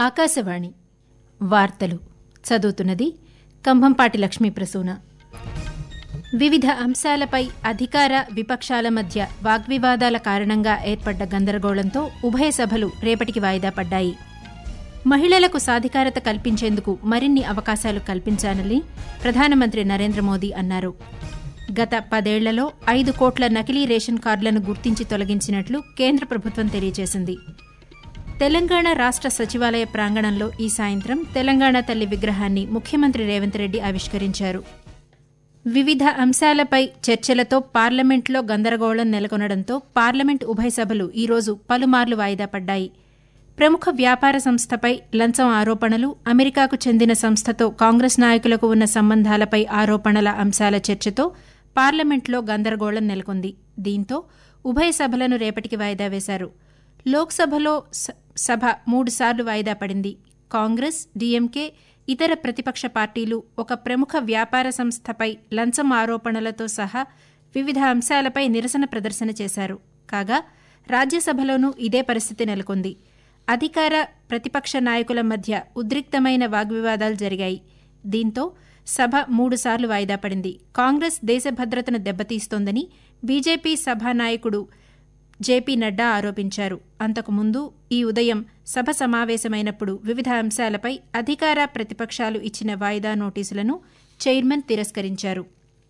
ఆకాశవాణి వార్తలు చదువుతున్నది కంభంపాటి లక్ష్మీ ప్రసూన వివిధ అంశాలపై అధికార విపక్షాల మధ్య వాగ్వివాదాల కారణంగా ఏర్పడ్డ గందరగోళంతో ఉభయ సభలు రేపటికి వాయిదా పడ్డాయి మహిళలకు సాధికారత కల్పించేందుకు మరిన్ని అవకాశాలు కల్పించాలని ప్రధానమంత్రి నరేంద్ర మోదీ అన్నారు గత పదేళ్లలో ఐదు కోట్ల నకిలీ రేషన్ కార్డులను గుర్తించి తొలగించినట్లు కేంద్ర ప్రభుత్వం తెలియజేసింది తెలంగాణ రాష్ట సచివాలయ ప్రాంగణంలో ఈ సాయంత్రం తెలంగాణ తల్లి విగ్రహాన్ని ముఖ్యమంత్రి రేవంత్ రెడ్డి ఆవిష్కరించారు వివిధ అంశాలపై చర్చలతో పార్లమెంట్లో గందరగోళం నెలకొనడంతో పార్లమెంట్ ఉభయ సభలు ఈరోజు పలుమార్లు వాయిదా పడ్డాయి ప్రముఖ వ్యాపార సంస్థపై లంచం ఆరోపణలు అమెరికాకు చెందిన సంస్థతో కాంగ్రెస్ నాయకులకు ఉన్న సంబంధాలపై ఆరోపణల అంశాల చర్చతో పార్లమెంట్లో గందరగోళం నెలకొంది దీంతో ఉభయ సభలను రేపటికి వాయిదా వేశారు లోక్సభలో సభ మూడుసార్లు వాయిదా పడింది కాంగ్రెస్ డీఎంకే ఇతర ప్రతిపక్ష పార్టీలు ఒక ప్రముఖ వ్యాపార సంస్థపై లంచం ఆరోపణలతో సహా వివిధ అంశాలపై నిరసన ప్రదర్శన చేశారు కాగా రాజ్యసభలోనూ ఇదే పరిస్థితి నెలకొంది అధికార ప్రతిపక్ష నాయకుల మధ్య ఉద్రిక్తమైన వాగ్వివాదాలు జరిగాయి దీంతో సభ మూడుసార్లు వాయిదా పడింది కాంగ్రెస్ దేశ భద్రతను దెబ్బతీస్తోందని బీజేపీ సభానాయకుడు జేపీ నడ్డా ఆరోపించారు అంతకుముందు ఈ ఉదయం సభ సమావేశమైనప్పుడు వివిధ అంశాలపై అధికార ప్రతిపక్షాలు ఇచ్చిన వాయిదా నోటీసులను చైర్మన్ తిరస్కరించారు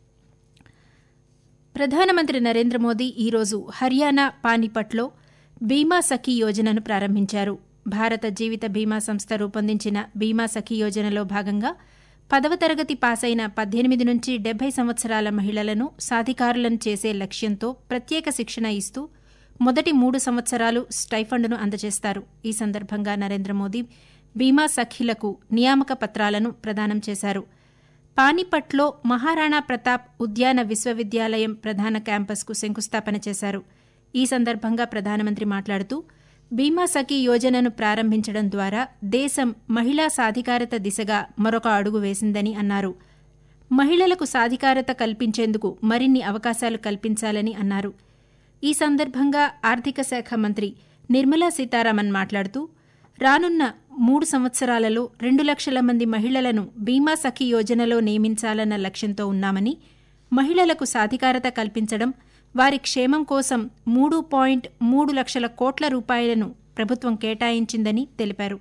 ప్రధానమంత్రి నరేంద్ర మోదీ ఈరోజు హర్యానా పానిపట్లో బీమా సఖీ యోజనను ప్రారంభించారు భారత జీవిత బీమా సంస్థ రూపొందించిన బీమా సఖీ యోజనలో భాగంగా పదవ తరగతి పాసైన పద్దెనిమిది నుంచి డెబ్బై సంవత్సరాల మహిళలను సాధికారులను చేసే లక్ష్యంతో ప్రత్యేక శిక్షణ ఇస్తూ మొదటి మూడు సంవత్సరాలు స్టైఫండ్ను అందజేస్తారు ఈ సందర్భంగా నరేంద్ర మోదీ బీమా సఖీలకు నియామక పత్రాలను ప్రదానం చేశారు పానిపట్లో మహారాణా ప్రతాప్ ఉద్యాన విశ్వవిద్యాలయం ప్రధాన క్యాంపస్కు శంకుస్థాపన చేశారు ఈ సందర్భంగా ప్రధానమంత్రి మాట్లాడుతూ బీమా సఖీ యోజనను ప్రారంభించడం ద్వారా దేశం మహిళా సాధికారత దిశగా మరొక అడుగు వేసిందని అన్నారు మహిళలకు సాధికారత కల్పించేందుకు మరిన్ని అవకాశాలు కల్పించాలని అన్నారు ఈ సందర్భంగా ఆర్థిక శాఖ మంత్రి నిర్మలా సీతారామన్ మాట్లాడుతూ రానున్న మూడు సంవత్సరాలలో రెండు లక్షల మంది మహిళలను బీమా సఖీ యోజనలో నియమించాలన్న లక్ష్యంతో ఉన్నామని మహిళలకు సాధికారత కల్పించడం వారి క్షేమం కోసం మూడు పాయింట్ మూడు లక్షల కోట్ల రూపాయలను ప్రభుత్వం కేటాయించిందని తెలిపారు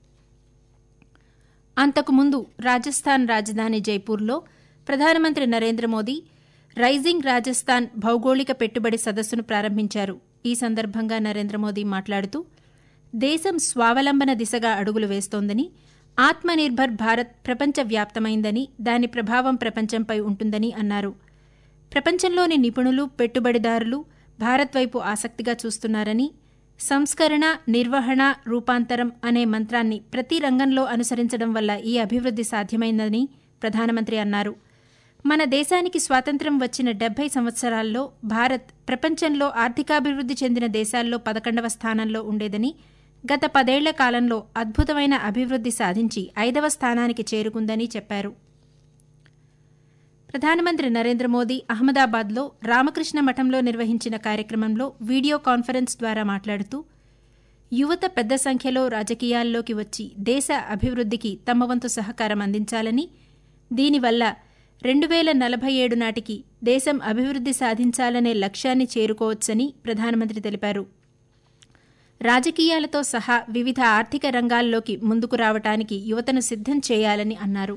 అంతకుముందు రాజస్థాన్ రాజధాని జైపూర్లో ప్రధానమంత్రి నరేంద్ర మోదీ రైజింగ్ రాజస్థాన్ భౌగోళిక పెట్టుబడి సదస్సును ప్రారంభించారు ఈ సందర్భంగా నరేంద్ర మోదీ మాట్లాడుతూ దేశం స్వావలంబన దిశగా అడుగులు వేస్తోందని ఆత్మనిర్భర్ భారత్ ప్రపంచవ్యాప్తమైందని దాని ప్రభావం ప్రపంచంపై ఉంటుందని అన్నారు ప్రపంచంలోని నిపుణులు పెట్టుబడిదారులు భారత్ వైపు ఆసక్తిగా చూస్తున్నారని సంస్కరణ నిర్వహణ రూపాంతరం అనే మంత్రాన్ని ప్రతి రంగంలో అనుసరించడం వల్ల ఈ అభివృద్ది సాధ్యమైందని ప్రధానమంత్రి అన్నారు మన దేశానికి స్వాతంత్ర్యం వచ్చిన డెబ్బై సంవత్సరాల్లో భారత్ ప్రపంచంలో ఆర్థికాభివృద్ది చెందిన దేశాల్లో పదకొండవ స్థానంలో ఉండేదని గత పదేళ్ల కాలంలో అద్భుతమైన అభివృద్ది సాధించి ఐదవ స్థానానికి చేరుకుందని చెప్పారు ప్రధానమంత్రి నరేంద్ర మోదీ అహ్మదాబాద్లో రామకృష్ణ మఠంలో నిర్వహించిన కార్యక్రమంలో వీడియో కాన్ఫరెన్స్ ద్వారా మాట్లాడుతూ యువత పెద్ద సంఖ్యలో రాజకీయాల్లోకి వచ్చి దేశ అభివృద్దికి తమ వంతు సహకారం అందించాలని దీనివల్ల రెండు వేల నలభై ఏడు నాటికి దేశం అభివృద్ది సాధించాలనే లక్ష్యాన్ని చేరుకోవచ్చని ప్రధానమంత్రి తెలిపారు రాజకీయాలతో సహా వివిధ ఆర్థిక రంగాల్లోకి ముందుకు రావటానికి యువతను సిద్దం చేయాలని అన్నారు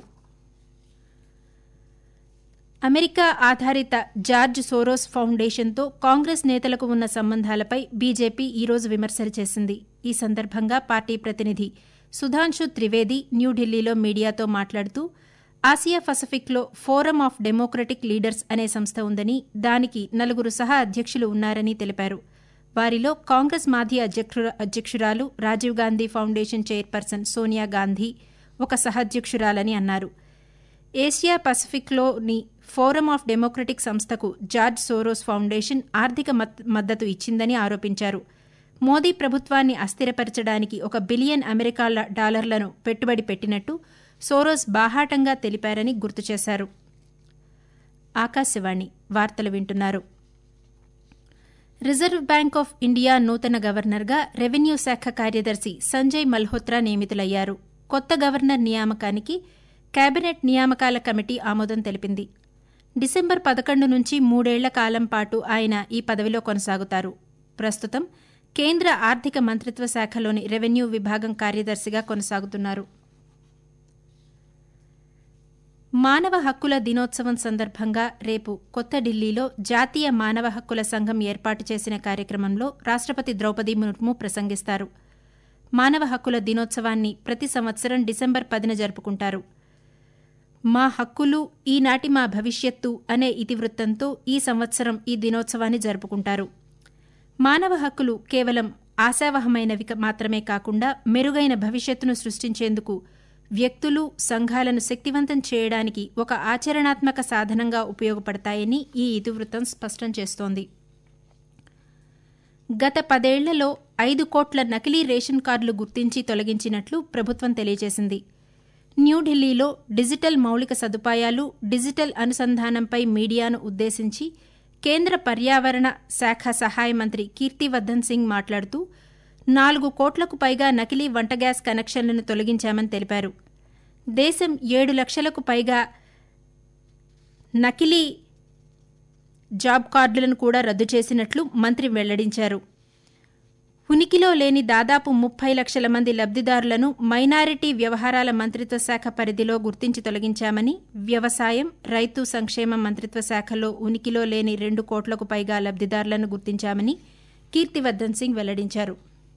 అమెరికా ఆధారిత జార్జ్ సోరోస్ ఫౌండేషన్తో కాంగ్రెస్ నేతలకు ఉన్న సంబంధాలపై బీజేపీ ఈరోజు విమర్శలు చేసింది ఈ సందర్భంగా పార్టీ ప్రతినిధి సుధాంశు త్రివేది న్యూఢిల్లీలో మీడియాతో మాట్లాడుతూ ఆసియా పసిఫిక్లో ఫోరం ఆఫ్ డెమోక్రటిక్ లీడర్స్ అనే సంస్థ ఉందని దానికి నలుగురు సహా అధ్యక్షులు ఉన్నారని తెలిపారు వారిలో కాంగ్రెస్ మాజీ అధ్యక్షురాలు రాజీవ్ గాంధీ ఫౌండేషన్ చైర్పర్సన్ సోనియా గాంధీ ఒక సహాధ్యక్షురాలని అన్నారు ఏషియా పసిఫిక్లోని ఫోరం ఆఫ్ డెమోక్రటిక్ సంస్థకు జార్జ్ సోరోస్ ఫౌండేషన్ ఆర్థిక మద్దతు ఇచ్చిందని ఆరోపించారు మోదీ ప్రభుత్వాన్ని అస్థిరపరచడానికి ఒక బిలియన్ అమెరికా డాలర్లను పెట్టుబడి పెట్టినట్టు సోరోస్ బాహాటంగా తెలిపారని గుర్తు చేశారు ఆకాశవాణి వార్తలు వింటున్నారు రిజర్వ్ బ్యాంక్ ఆఫ్ ఇండియా నూతన గవర్నర్గా రెవెన్యూ శాఖ కార్యదర్శి సంజయ్ మల్హోత్రా నియమితులయ్యారు కొత్త గవర్నర్ నియామకానికి కేబినెట్ నియామకాల కమిటీ ఆమోదం తెలిపింది డిసెంబర్ పదకొండు నుంచి మూడేళ్ల కాలం పాటు ఆయన ఈ పదవిలో కొనసాగుతారు ప్రస్తుతం కేంద్ర ఆర్థిక మంత్రిత్వ శాఖలోని రెవెన్యూ విభాగం కార్యదర్శిగా కొనసాగుతున్నారు మానవ హక్కుల దినోత్సవం సందర్భంగా రేపు కొత్త ఢిల్లీలో జాతీయ మానవ హక్కుల సంఘం ఏర్పాటు చేసిన కార్యక్రమంలో రాష్టపతి ద్రౌపది ముర్ము ప్రసంగిస్తారు మానవ హక్కుల దినోత్సవాన్ని ప్రతి సంవత్సరం డిసెంబర్ పదిన జరుపుకుంటారు మా హక్కులు ఈనాటి మా భవిష్యత్తు అనే ఇతివృత్తంతో ఈ సంవత్సరం ఈ దినోత్సవాన్ని జరుపుకుంటారు మానవ హక్కులు కేవలం ఆశావహమైనవి మాత్రమే కాకుండా మెరుగైన భవిష్యత్తును సృష్టించేందుకు వ్యక్తులు సంఘాలను శక్తివంతం చేయడానికి ఒక ఆచరణాత్మక సాధనంగా ఉపయోగపడతాయని ఈ ఇతివృత్తం స్పష్టం చేస్తోంది గత పదేళ్లలో ఐదు కోట్ల నకిలీ రేషన్ కార్డులు గుర్తించి తొలగించినట్లు ప్రభుత్వం తెలియజేసింది న్యూఢిల్లీలో డిజిటల్ మౌలిక సదుపాయాలు డిజిటల్ అనుసంధానంపై మీడియాను ఉద్దేశించి కేంద్ర పర్యావరణ శాఖ సహాయ మంత్రి కీర్తివర్ధన్ సింగ్ మాట్లాడుతూ నాలుగు కోట్లకు పైగా నకిలీ వంట గ్యాస్ కనెక్షన్లను తొలగించామని తెలిపారు దేశం ఏడు లక్షలకు పైగా నకిలీ జాబ్ కార్డులను కూడా రద్దు చేసినట్లు మంత్రి వెల్లడించారు ఉనికిలో లేని దాదాపు ముప్పై లక్షల మంది లబ్దిదారులను మైనారిటీ వ్యవహారాల మంత్రిత్వ శాఖ పరిధిలో గుర్తించి తొలగించామని వ్యవసాయం రైతు సంక్షేమ మంత్రిత్వ శాఖలో ఉనికిలో లేని రెండు కోట్లకు పైగా లబ్దిదారులను గుర్తించామని కీర్తివర్ధన్ సింగ్ వెల్లడించారు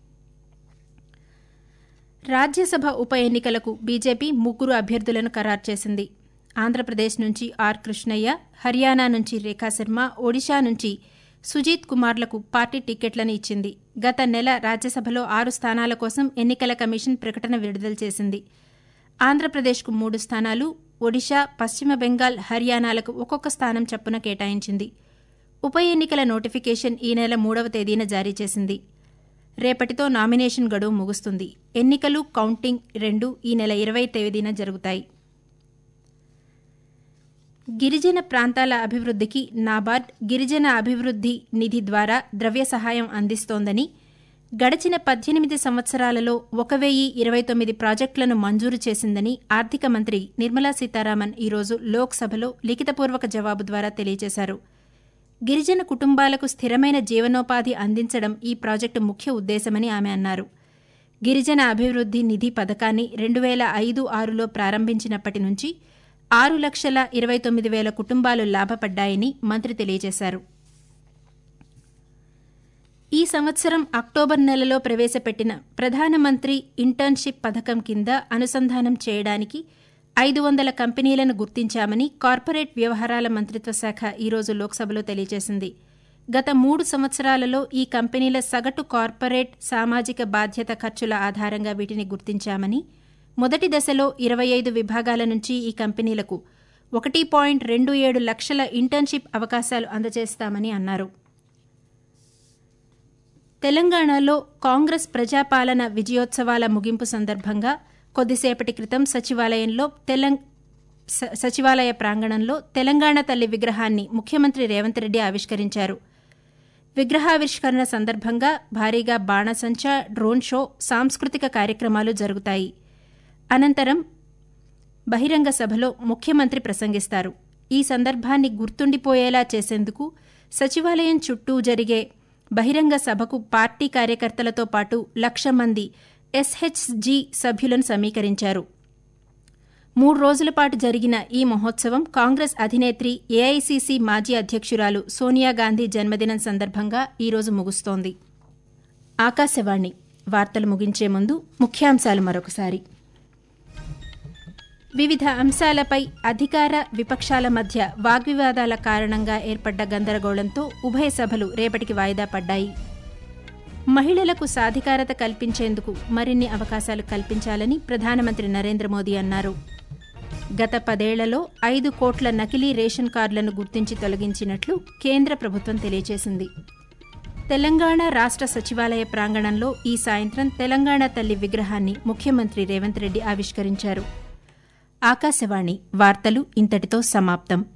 రాజ్యసభ ఉప ఎన్నికలకు బీజేపీ ముగ్గురు అభ్యర్థులను ఖరారు చేసింది ఆంధ్రప్రదేశ్ నుంచి ఆర్ కృష్ణయ్య హర్యానా నుంచి రేఖా శర్మ ఒడిషా నుంచి సుజీత్ కుమార్లకు పార్టీ టికెట్లను ఇచ్చింది గత నెల రాజ్యసభలో ఆరు స్థానాల కోసం ఎన్నికల కమిషన్ ప్రకటన విడుదల చేసింది ఆంధ్రప్రదేశ్కు మూడు స్థానాలు ఒడిషా పశ్చిమ బెంగాల్ హర్యానాలకు ఒక్కొక్క స్థానం చొప్పున కేటాయించింది ఉప ఎన్నికల నోటిఫికేషన్ ఈ నెల మూడవ తేదీన జారీ చేసింది రేపటితో నామినేషన్ గడువు ముగుస్తుంది ఎన్నికలు కౌంటింగ్ రెండు ఈ నెల ఇరవై తేదీన జరుగుతాయి గిరిజన ప్రాంతాల అభివృద్ధికి నాబార్డ్ గిరిజన అభివృద్ది నిధి ద్వారా ద్రవ్య సహాయం అందిస్తోందని గడిచిన పద్దెనిమిది సంవత్సరాలలో ఒక వెయ్యి ఇరవై తొమ్మిది ప్రాజెక్టులను మంజూరు చేసిందని ఆర్థిక మంత్రి నిర్మలా సీతారామన్ ఈరోజు లోక్సభలో లిఖితపూర్వక జవాబు ద్వారా తెలియజేశారు గిరిజన కుటుంబాలకు స్థిరమైన జీవనోపాధి అందించడం ఈ ప్రాజెక్టు ముఖ్య ఉద్దేశమని ఆమె అన్నారు గిరిజన అభివృద్ది నిధి పథకాన్ని రెండు వేల ఐదు ఆరులో ప్రారంభించినప్పటి నుంచి ఆరు లక్షల ఇరవై తొమ్మిది వేల కుటుంబాలు లాభపడ్డాయని మంత్రి తెలియజేశారు ఈ సంవత్సరం అక్టోబర్ నెలలో ప్రవేశపెట్టిన ప్రధానమంత్రి ఇంటర్న్షిప్ పథకం కింద అనుసంధానం చేయడానికి ఐదు వందల కంపెనీలను గుర్తించామని కార్పొరేట్ వ్యవహారాల మంత్రిత్వ శాఖ ఈరోజు లోక్సభలో తెలియజేసింది గత మూడు సంవత్సరాలలో ఈ కంపెనీల సగటు కార్పొరేట్ సామాజిక బాధ్యత ఖర్చుల ఆధారంగా వీటిని గుర్తించామని మొదటి దశలో ఇరవై ఐదు విభాగాల నుంచి ఈ కంపెనీలకు ఒకటి పాయింట్ రెండు ఏడు లక్షల ఇంటర్న్షిప్ అవకాశాలు అందజేస్తామని అన్నారు తెలంగాణలో కాంగ్రెస్ ప్రజాపాలన విజయోత్సవాల ముగింపు సందర్భంగా కొద్దిసేపటి క్రితం సచివాలయంలో తెలంగ సచివాలయ ప్రాంగణంలో తెలంగాణ తల్లి విగ్రహాన్ని ముఖ్యమంత్రి రేవంత్ రెడ్డి ఆవిష్కరించారు విగ్రహావిష్కరణ సందర్భంగా భారీగా బాణసంచ డ్రోన్ షో సాంస్కృతిక కార్యక్రమాలు జరుగుతాయి అనంతరం బహిరంగ సభలో ముఖ్యమంత్రి ప్రసంగిస్తారు ఈ సందర్భాన్ని గుర్తుండిపోయేలా చేసేందుకు సచివాలయం చుట్టూ జరిగే బహిరంగ సభకు పార్టీ కార్యకర్తలతో పాటు లక్ష మంది ఎస్హెచ్జీ సభ్యులను సమీకరించారు మూడు రోజుల పాటు జరిగిన ఈ మహోత్సవం కాంగ్రెస్ అధినేత్రి ఏఐసీసీ మాజీ అధ్యక్షురాలు సోనియా గాంధీ జన్మదినం సందర్భంగా ఈరోజు ముగుస్తోంది ఆకాశవాణి వార్తలు ముగించే ముందు ముఖ్యాంశాలు మరొకసారి వివిధ అంశాలపై అధికార విపక్షాల మధ్య వాగ్వివాదాల కారణంగా ఏర్పడ్డ గందరగోళంతో ఉభయ సభలు రేపటికి వాయిదా పడ్డాయి మహిళలకు సాధికారత కల్పించేందుకు మరిన్ని అవకాశాలు కల్పించాలని ప్రధానమంత్రి నరేంద్ర మోదీ అన్నారు గత పదేళ్లలో ఐదు కోట్ల నకిలీ రేషన్ కార్డులను గుర్తించి తొలగించినట్లు కేంద్ర ప్రభుత్వం తెలియజేసింది తెలంగాణ రాష్ట సచివాలయ ప్రాంగణంలో ఈ సాయంత్రం తెలంగాణ తల్లి విగ్రహాన్ని ముఖ్యమంత్రి రేవంత్ రెడ్డి ఆవిష్కరించారు ఆకాశవాణి వార్తలు ఇంతటితో సమాప్తం